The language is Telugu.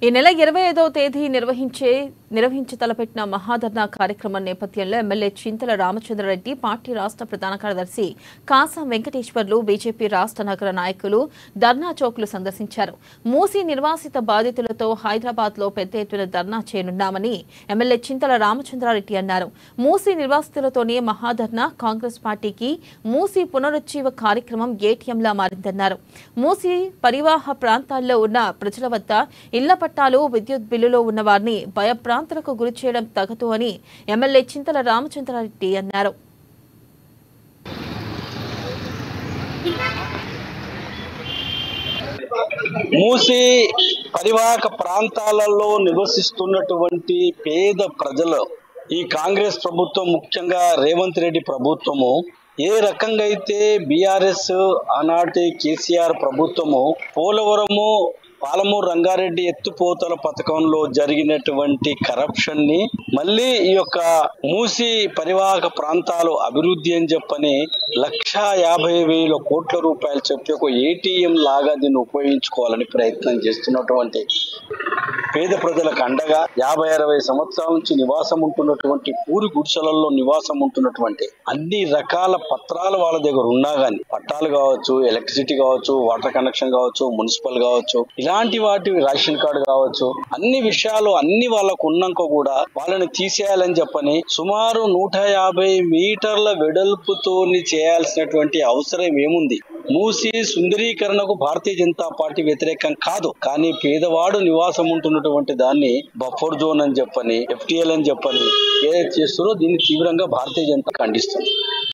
ఈ నెల ఇరవై ఐదవ తేదీ నిర్వహించే నిర్వహించి తలపెట్టిన మహాధర్నా కార్యక్రమం నేపథ్యంలో ఎమ్మెల్యే చింతల రామచంద్రారెడ్డి పార్టీ రాష్ట్ర ప్రధాన కార్యదర్శి కాసా వెంకటేశ్వర్లు బీజేపీ రాష్ట్ర నగర నాయకులు ధర్నా చౌక్లు సందర్శించారు మూసీ నిర్వాసిత బాధితులతో హైదరాబాద్ లో పెద్ద ఎత్తున ధర్నా చేయనున్నామని ఎమ్మెల్యే చింతల రామచంద్రారెడ్డి అన్నారు మూసీ నిర్వాసితులతోనే మహాధర్నా కాంగ్రెస్ పార్టీకి మూసీ పునరుజ్జీవ కార్యక్రమం ఏటీఎంలా మారిందన్నారు మూసీ పరివాహ ప్రాంతాల్లో ఉన్న ప్రజల వద్ద ఇళ్ల పట్టాలు విద్యుత్ బిల్లులో ఉన్న వారిని భయభ్రాంతులకు గురి చేయడం తగదు అని ఎమ్మెల్యే చింతల రామచంద్రారెడ్డి అన్నారు మూసి పరివాహక ప్రాంతాలలో నివసిస్తున్నటువంటి పేద ప్రజలు ఈ కాంగ్రెస్ ప్రభుత్వం ముఖ్యంగా రేవంత్ రెడ్డి ప్రభుత్వము ఏ రకంగా అయితే బీఆర్ఎస్ ఆనాటి కేసీఆర్ ప్రభుత్వము పోలవరము పాలమూరు రంగారెడ్డి ఎత్తుపోతల పథకంలో జరిగినటువంటి కరప్షన్ ని మళ్ళీ ఈ యొక్క మూసి పరివాహక ప్రాంతాలు అభివృద్ధి అని చెప్పని లక్షా యాభై వేల కోట్ల రూపాయలు చెప్పి ఒక ఏటీఎం లాగా దీన్ని ఉపయోగించుకోవాలని ప్రయత్నం చేస్తున్నటువంటి పేద ప్రజలకు అండగా యాభై అరవై సంవత్సరాల నుంచి నివాసం ఉంటున్నటువంటి పూరి గుడిసెలలో నివాసం ఉంటున్నటువంటి అన్ని రకాల పత్రాలు వాళ్ళ దగ్గర ఉన్నా గానీ పట్టాలు కావచ్చు ఎలక్ట్రిసిటీ కావచ్చు వాటర్ కనెక్షన్ కావచ్చు మున్సిపల్ కావచ్చు ఇలాంటి వాటి రేషన్ కార్డు కావచ్చు అన్ని విషయాలు అన్ని వాళ్ళకు ఉన్నాక కూడా వాళ్ళని తీసేయాలని చెప్పని సుమారు నూట యాభై మీటర్ల వెడల్పుతోని చేయాల్సినటువంటి అవసరం ఏముంది మూసి సుందరీకరణకు భారతీయ జనతా పార్టీ వ్యతిరేకం కాదు కానీ పేదవాడు నివాసం ఉంటున్నటువంటి దాన్ని బఫర్ జోన్ అని చెప్పని ఎఫ్టీఎల్ అని చెప్పని ఏదైతే చేస్తారో దీన్ని తీవ్రంగా భారతీయ జనతా ఖండిస్తుంది